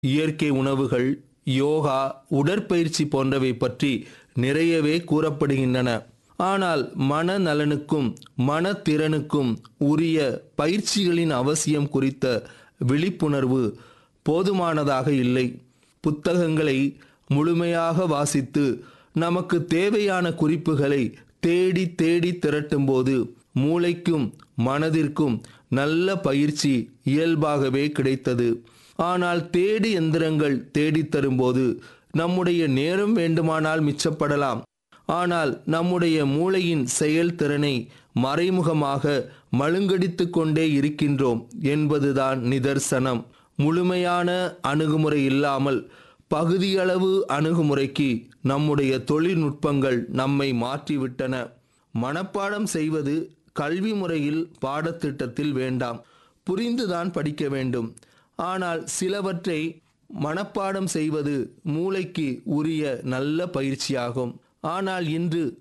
இயற்கை உணவுகள் யோகா உடற்பயிற்சி போன்றவை பற்றி நிறையவே கூறப்படுகின்றன ஆனால் மனநலனுக்கும் மனத்திறனுக்கும் உரிய பயிற்சிகளின் அவசியம் குறித்த விழிப்புணர்வு போதுமானதாக இல்லை புத்தகங்களை முழுமையாக வாசித்து நமக்கு தேவையான குறிப்புகளை தேடி தேடி திரட்டும்போது மூளைக்கும் மனதிற்கும் நல்ல பயிற்சி இயல்பாகவே கிடைத்தது ஆனால் தேடி எந்திரங்கள் தேடித் தரும்போது நம்முடைய நேரம் வேண்டுமானால் மிச்சப்படலாம் ஆனால் நம்முடைய மூளையின் செயல்திறனை மறைமுகமாக மழுங்கடித்து கொண்டே இருக்கின்றோம் என்பதுதான் நிதர்சனம் முழுமையான அணுகுமுறை இல்லாமல் பகுதியளவு அணுகுமுறைக்கு நம்முடைய தொழில்நுட்பங்கள் நம்மை மாற்றிவிட்டன மனப்பாடம் செய்வது கல்வி முறையில் பாடத்திட்டத்தில் வேண்டாம் புரிந்துதான் படிக்க வேண்டும் ஆனால் சிலவற்றை மனப்பாடம் செய்வது மூளைக்கு உரிய நல்ல பயிற்சியாகும் ஆனால் இன்று